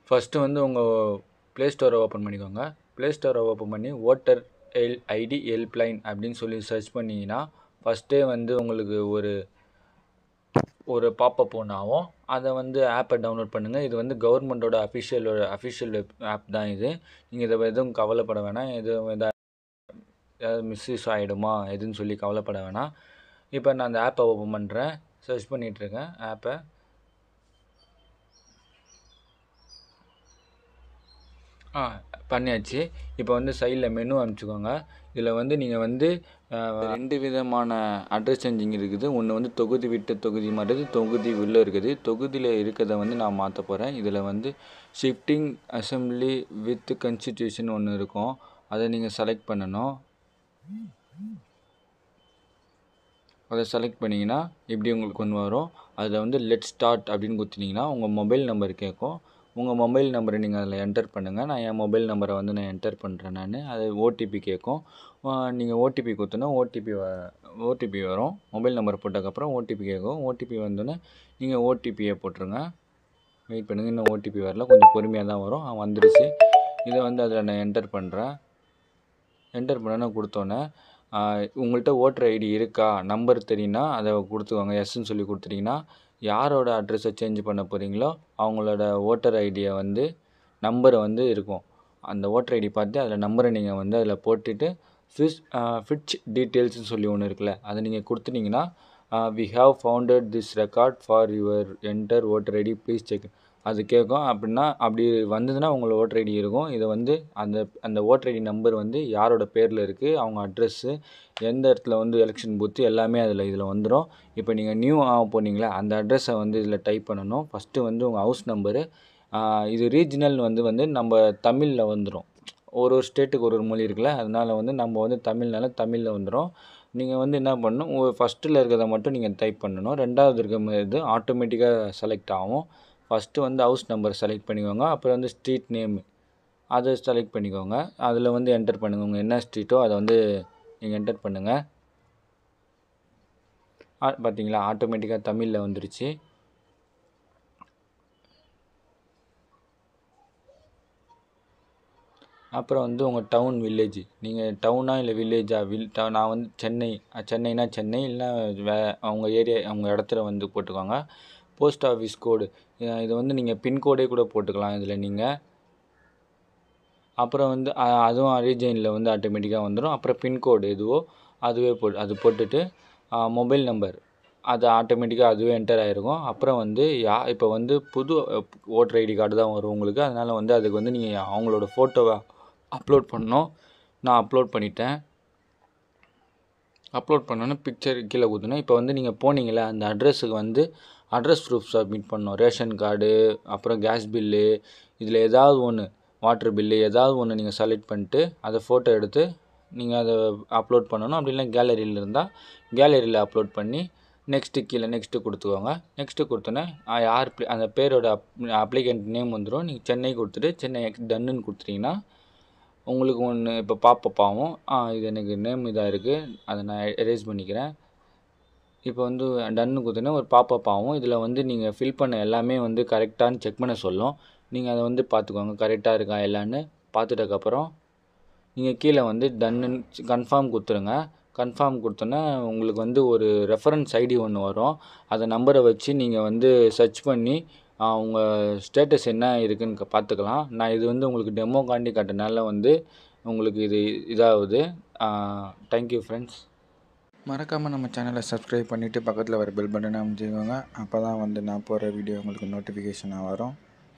first வந்து உங்கள் play ஸ்டோரை ஓப்பன் பண்ணிக்கோங்க ப்ளே ஸ்டோரை ஓப்பன் பண்ணி ஓட்டர் எல் ஐடி ஹெல்ப்லைன் அப்படின்னு சொல்லி சர்ச் பண்ணிங்கன்னா ஃபஸ்ட்டே வந்து உங்களுக்கு ஒரு ஒரு பாப்பப் ஒன்று ஆகும் அதை வந்து ஆப்பை டவுன்லோட் பண்ணுங்கள் இது வந்து கவர்மெண்ட்டோட அஃபிஷியலோட அஃபிஷியல் ஆப் தான் இது நீங்கள் இதை எதுவும் கவலைப்பட வேணாம் எதுவும் எதா ஏதாவது மிஸ்யூஸ் ஆகிடுமா எதுன்னு சொல்லி கவலைப்பட வேணாம் இப்போ நான் அந்த ஆப்பை ஓப்பன் பண்ணுறேன் சர்ச் பண்ணிகிட்ருக்கேன் ஆப்பை ஆ பண்ணியாச்சு இப்போ வந்து சைடில் மெனு அனுப்பிச்சிக்கோங்க இதில் வந்து நீங்கள் வந்து ரெண்டு விதமான அட்ரஸ் சேஞ்சிங் இருக்குது ஒன்று வந்து தொகுதி விட்டு தொகுதி மாறுது தொகுதி உள்ளே இருக்குது தொகுதியில் இருக்கிறத வந்து நான் மாற்ற போகிறேன் இதில் வந்து ஷிஃப்டிங் அசம்பிளி வித் கன்ஸ்டிடியூஷன் ஒன்று இருக்கும் அதை நீங்கள் செலக்ட் பண்ணணும் அதை செலக்ட் பண்ணிங்கன்னா இப்படி உங்களுக்கு ஒன்று வரும் அதில் வந்து லெட் ஸ்டார்ட் அப்படின்னு கொடுத்துட்டிங்கன்னா உங்கள் மொபைல் நம்பர் கேட்கும் உங்கள் மொபைல் நம்பரை நீங்கள் அதில் என்டர் பண்ணுங்கள் நான் என் மொபைல் நம்பரை வந்து நான் என்டர் பண்ணுறேன் நான் அது ஓடிபி கேட்கும் நீங்கள் ஓடிபி கொடுத்தோன்னா ஓடிபி வ ஓடிபி வரும் மொபைல் நம்பர் போட்டதுக்கப்புறம் ஓடிபி கேட்கும் ஓடிபி வந்தோடனே நீங்கள் ஓடிபியை போட்டுருங்க வெயிட் பண்ணுங்கள் இன்னும் ஓடிபி வரல கொஞ்சம் பொறுமையாக தான் வரும் வந்துடுச்சு இதை வந்து அதில் நான் என்டர் பண்ணுறேன் என்டர் பண்ணோன்னே கொடுத்தோன்னே உங்கள்கிட்ட ஓட்டர் ஐடி இருக்கா நம்பர் தெரியும்னா அதை கொடுத்துக்கோங்க எஸ்ன்னு சொல்லி கொடுத்துட்டிங்கன்னா யாரோட அட்ரஸை சேஞ்ச் பண்ண போகிறீங்களோ அவங்களோட ஓட்டர் ஐடியை வந்து நம்பரை வந்து இருக்கும் அந்த ஓட்டர் ஐடி பார்த்து அதில் நம்பரை நீங்கள் வந்து அதில் போட்டுட்டு ஃபிஷ் ஃபிட்ச் டீட்டெயில்ஸ்னு சொல்லி ஒன்று இருக்குல்ல அதை நீங்கள் கொடுத்துட்டிங்கன்னா we have founded this record for your enter voter ID please check அது கேட்கும் அப்படின்னா அப்படி வந்ததுன்னா உங்களோட ஓட்டர் ஐடி இருக்கும் இதை வந்து அந்த அந்த ஓட்டர் ஐடி நம்பர் வந்து யாரோட பேரில் இருக்குது அவங்க அட்ரஸ்ஸு எந்த இடத்துல வந்து எலெக்ஷன் பூத்து எல்லாமே அதில் இதில் வந்துடும் இப்போ நீங்கள் நியூ ஆக போனீங்களா அந்த அட்ரஸை வந்து இதில் டைப் பண்ணணும் ஃபஸ்ட்டு வந்து உங்கள் ஹவுஸ் நம்பரு இது ரீஜினல் வந்து வந்து நம்ம தமிழில் வந்துடும் ஒரு ஒரு ஸ்டேட்டுக்கு ஒரு ஒரு மொழி இருக்குல்ல அதனால் வந்து நம்ம வந்து தமிழ்னால தமிழில் வந்துடும் நீங்கள் வந்து என்ன பண்ணணும் ஃபஸ்ட்டில் இருக்கிறத மட்டும் நீங்கள் டைப் பண்ணணும் ரெண்டாவது இருக்க இது ஆட்டோமேட்டிக்காக செலக்ட் ஆகும் ஃபஸ்ட்டு வந்து ஹவுஸ் நம்பர் செலக்ட் பண்ணிக்கோங்க அப்புறம் வந்து ஸ்ட்ரீட் நேமு அதை செலக்ட் பண்ணிக்கோங்க அதில் வந்து என்டர் பண்ணுங்கள் உங்கள் என்ன ஸ்ட்ரீட்டோ அதை வந்து நீங்கள் என்டர் பண்ணுங்கள் பார்த்தீங்களா ஆட்டோமேட்டிக்காக தமிழில் வந்துருச்சு அப்புறம் வந்து உங்கள் டவுன் வில்லேஜ் நீங்கள் டவுனா இல்லை வில்லேஜா வில் ட நான் வந்து சென்னை சென்னைனா சென்னை இல்லைனா வே அவங்க ஏரியா அவங்க இடத்துல வந்து போட்டுக்கோங்க போஸ்ட் ஆஃபீஸ் கோடு இது வந்து நீங்கள் பின்கோடே கூட போட்டுக்கலாம் இதில் நீங்கள் அப்புறம் வந்து அதுவும் ரீஜனில் வந்து ஆட்டோமேட்டிக்காக வந்துடும் அப்புறம் பின்கோடு எதுவோ அதுவே போ அது போட்டுட்டு மொபைல் நம்பர் அது ஆட்டோமேட்டிக்காக அதுவே என்டர் ஆகிருக்கும் அப்புறம் வந்து யா இப்போ வந்து புது ஓட்டர் ஐடி கார்டு தான் வரும் உங்களுக்கு அதனால் வந்து அதுக்கு வந்து நீங்கள் அவங்களோட ஃபோட்டோவை அப்லோட் பண்ணணும் நான் அப்லோட் பண்ணிட்டேன் அப்லோட் பண்ணோன்னே பிக்சர் கீழே கொடுத்தோன்னே இப்போ வந்து நீங்கள் போனீங்களே அந்த அட்ரஸுக்கு வந்து அட்ரஸ் ப்ரூஃப் சப்மிட் பண்ணணும் ரேஷன் கார்டு அப்புறம் கேஸ் பில்லு இதில் ஏதாவது ஒன்று வாட்ரு பில்லு ஏதாவது ஒன்று நீங்கள் செலக்ட் பண்ணிட்டு அதை ஃபோட்டோ எடுத்து நீங்கள் அதை அப்லோட் பண்ணணும் அப்படி இல்லை கேலரியில் இருந்தால் கேலரியில் அப்லோட் பண்ணி நெக்ஸ்ட்டு கீழே நெக்ஸ்ட்டு கொடுத்துக்கோங்க நெக்ஸ்ட்டு கொடுத்தோன்னே யார் அந்த பேரோட அப் அப்ளிகண்ட் நேம் வந்துடும் நீங்கள் சென்னை கொடுத்துட்டு சென்னை டன்னுன்னு கொடுத்துட்டிங்கன்னா உங்களுக்கு ஒன்று இப்போ பாப்பப்பாவும் இது எனக்கு நேம் இதாக இருக்குது அதை நான் எரேஸ் பண்ணிக்கிறேன் இப்போ வந்து டன்னு கொடுத்தோன்னே ஒரு பாப்பப் ஆகும் இதில் வந்து நீங்கள் ஃபில் பண்ண எல்லாமே வந்து கரெக்டானு செக் பண்ண சொல்லும் நீங்கள் அதை வந்து பார்த்துக்கோங்க கரெக்டாக இருக்கா எல்லான்னு பார்த்துட்டக்கப்புறம் நீங்கள் கீழே வந்து டன்னுன்னு கன்ஃபார்ம் கொடுத்துருங்க கன்ஃபார்ம் கொடுத்தோன்னே உங்களுக்கு வந்து ஒரு ரெஃபரன்ஸ் ஐடி ஒன்று வரும் அந்த நம்பரை வச்சு நீங்கள் வந்து சர்ச் பண்ணி உங்கள் ஸ்டேட்டஸ் என்ன இருக்குன்னு பார்த்துக்கலாம் நான் இது வந்து உங்களுக்கு டெமோ காண்டி காட்டினால வந்து உங்களுக்கு இது இதாகுது தேங்க்யூ ஃப்ரெண்ட்ஸ் மறக்காமல் நம்ம சேனலை சப்ஸ்கிரைப் பண்ணிவிட்டு பக்கத்தில் வர பெல் பட்டனை அமைச்சிக்கோங்க அப்போ தான் வந்து நான் போகிற வீடியோ உங்களுக்கு நோட்டிஃபிகேஷனாக வரும்